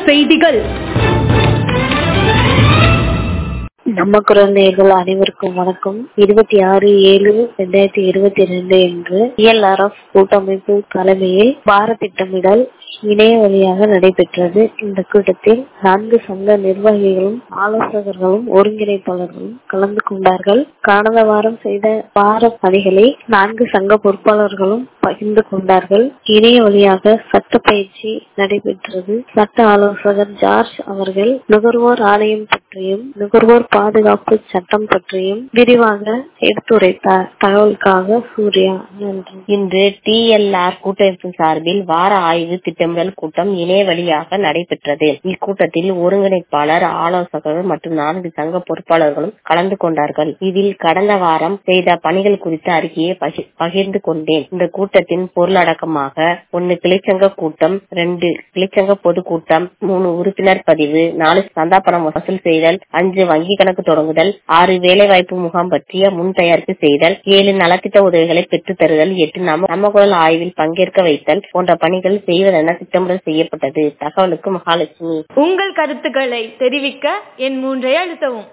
செய்திகள் நம்ம குழந்தைகள் அனைவருக்கும் வணக்கம் இருபத்தி ஆறு ஏழு ரெண்டாயிரத்தி இருபத்தி ரெண்டு என்று இஎல்ஆர்எஃப் கூட்டமைப்பு தலைமையில் பாரத் திட்டமிடல் இணைய வழியாக நடைபெற்றது இந்த கூட்டத்தில் நான்கு சங்க நிர்வாகிகளும் ஆலோசகர்களும் ஒருங்கிணைப்பாளர்களும் கலந்து கொண்டார்கள் கடந்த வாரம் செய்த வார பணிகளை நான்கு சங்க பொறுப்பாளர்களும் பகிர்ந்து கொண்டார்கள் இணைய வழியாக சட்ட பயிற்சி நடைபெற்றது சட்ட ஆலோசகர் ஜார்ஜ் அவர்கள் நுகர்வோர் ஆணையம் பற்றியும் நுகர்வோர் பாதுகாப்பு சட்டம் பற்றியும் விரிவாக எடுத்துரைத்தார் தகவலுக்காக சூர்யா நன்றி இன்று டிஎல்ஆர் கூட்டமைப்பு சார்பில் வார ஆய்வு திட்டமிடல் கூட்டம் இணைய வழியாக நடைபெற்றது இக்கூட்டத்தில் ஒருங்கிணைப்பாளர் ஆலோசகர்கள் மற்றும் நான்கு சங்க பொறுப்பாளர்களும் கலந்து கொண்டார்கள் இதில் கடந்த வாரம் செய்த பணிகள் குறித்த அறிக்கையை பகி- பகிர்ந்து கொண்டேன் இந்த கூட்டத்தின் பொருளடக்கமாக ஒன்னு கிளைச்சங்க கூட்டம் ரெண்டு கிளைச்சங்க பொதுக்கூட்டம் மூணு உறுப்பினர் பதிவு நாலு சந்தா பணம் வசூல் செய்தல் அஞ்சு வங்கி கணக்கு தொடங்குதல் ஆறு வேலைவாய்ப்பு முகாம் பற்றிய முன் தயாரிப்பு செய்தல் ஏழு நலத்திட்ட உதவிகளை பெற்றுத் தருதல் எட்டு நம நம்ம குரல் ஆய்வில் பங்கேற்க வைத்தல் போன்ற பணிகள் செய்வதென திட்டமிடல் செய்யப்பட்டது தகவலுக்கு மகாலட்சுமி உங்கள் கருத்துக்களை தெரிவிக்க என் மூன்றை அழுத்தவும்